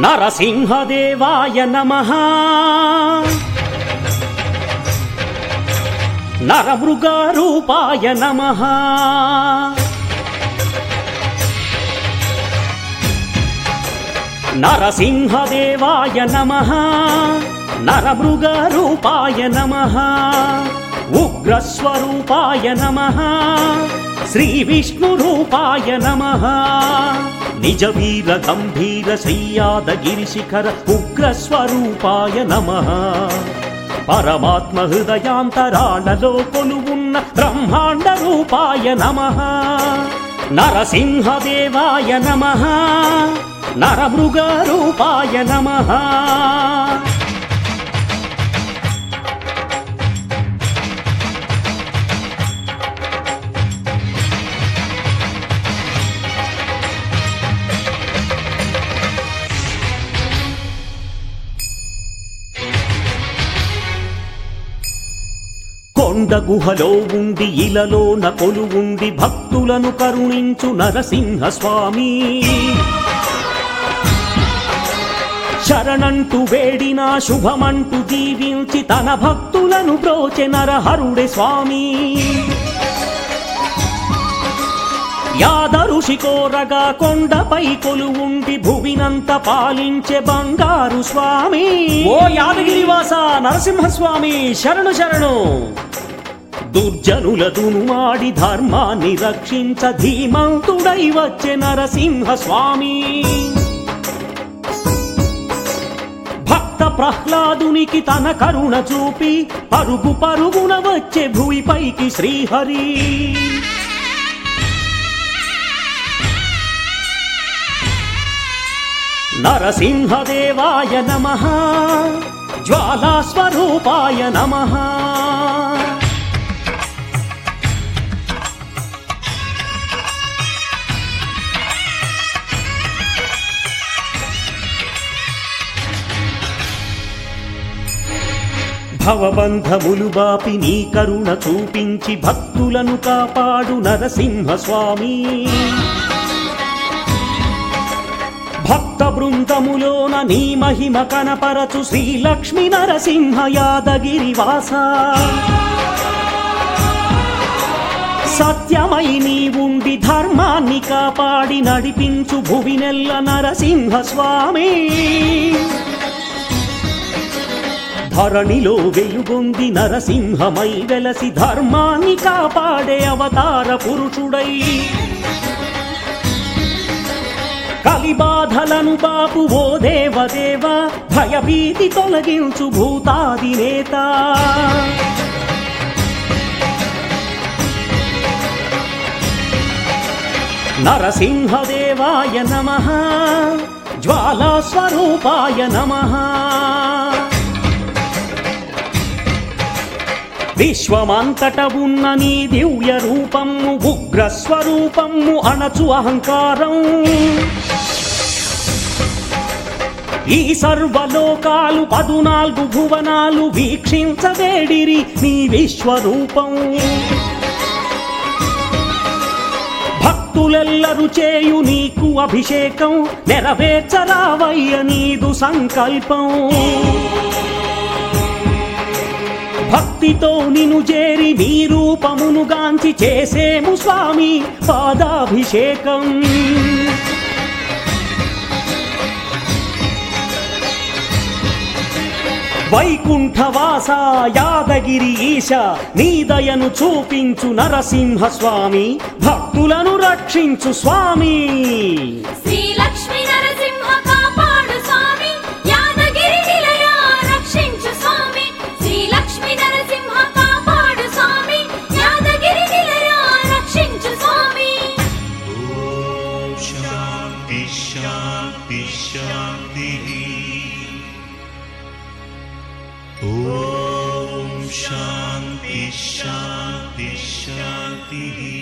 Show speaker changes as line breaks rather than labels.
నరసింహదేవాయ నమ నరమృగారూపాయ నమ నరసింహదేవాయ నమ నరమృగరూపాయ నమ ఉగ్రస్వరూపాయ నమ శ్రీవిష్ణురూపాయ నమ నిజ వీర గంభీర శ్రీయాదగిరి శిఖర ఉగ్రస్వరూపాయ నమ పరమాత్మ హృదయాంతరాళలో కొలువున్న బ్రహ్మాండ రూపాయ నమ నరసింహదేవాయ నమ నరమృగరూపాయ నమ కొండ గుహలో ఉండి ఇలలోన కొలువుండి భక్తులను కరుణించు నరసింహ స్వామి శరణంటూ వేడినా శుభమంటూ జీవించి తన భక్తులను బ్రోచె నరహరుడే స్వామి యాదరుషి కోరగా కొండపై కొలువుండి భువినంత పాలించే బంగారు స్వామి
ఓ యాదగిరివాస నరసింహస్వామి శరణు శరణు
దుర్జనుల దునుమాడి ధర్మాన్ని రక్షించ ధీమంతుడై వచ్చే నరసింహ స్వామి భక్త ప్రహ్లాదునికి తన కరుణ చూపి పరుగు పరుగున వచ్చే భూమిపైకి శ్రీహరి నరసింహదేవాయ నమ జ్వాలాస్వరూపాయ నమ భవబంధములు బాపి నీ కరుణ చూపించి భక్తులను కాపాడు నరసింహ స్వామి భక్త బృందములోన నీ మహిమ కనపరచు శ్రీలక్ష్మి నరసింహ యాదగిరి వాస సత్యమై నీ ఉండి ధర్మాన్ని కాపాడి నడిపించు భువినెల్ల నరసింహ స్వామి ధరణిలో వెలుగొంది నరసింహమై వెలసి ధర్మాన్ని కాపాడే అవతార పురుషుడై కలిబాధలను బాపు ఓ దేవదేవ భయభీతి తొలగించు భూతాది నేత నరసింహదేవాయ నమ జ్వాలాస్వరూపాయ నమ విశ్వమంతట ఉన్న నీ దివ్య రూపము ఉగ్ర స్వరూపము అణచు అహంకారం ఈ సర్వలోకాలు పదునాలుగు భువనాలు వీక్షించవేడిరి నీ విశ్వరూపం భక్తులెల్లరు చేయు నీకు అభిషేకం నెరవేర్చరావయ్య నీదు సంకల్పం భక్తితో నిను చేరి నీ రూపమును గాంచి చేసేము స్వామి పాదాభిషేకం వైకుంఠవాస యాదగిరి ఈశ నీ దయను చూపించు నరసింహ స్వామి భక్తులను రక్షించు స్వామి
శ్రీ లక్ష్మీ నరసింహ కాపాడు స్వామి యాదగిరి నిలయ రక్షించు స్వామి శ్రీ లక్ష్మీ నరసింహ కాపాడు స్వామి యాదగిరి నిలయ రక్షించు స్వామి
शान्ति शान्ति शान्तिः ॐ शान्ति शान्ति शान्तिः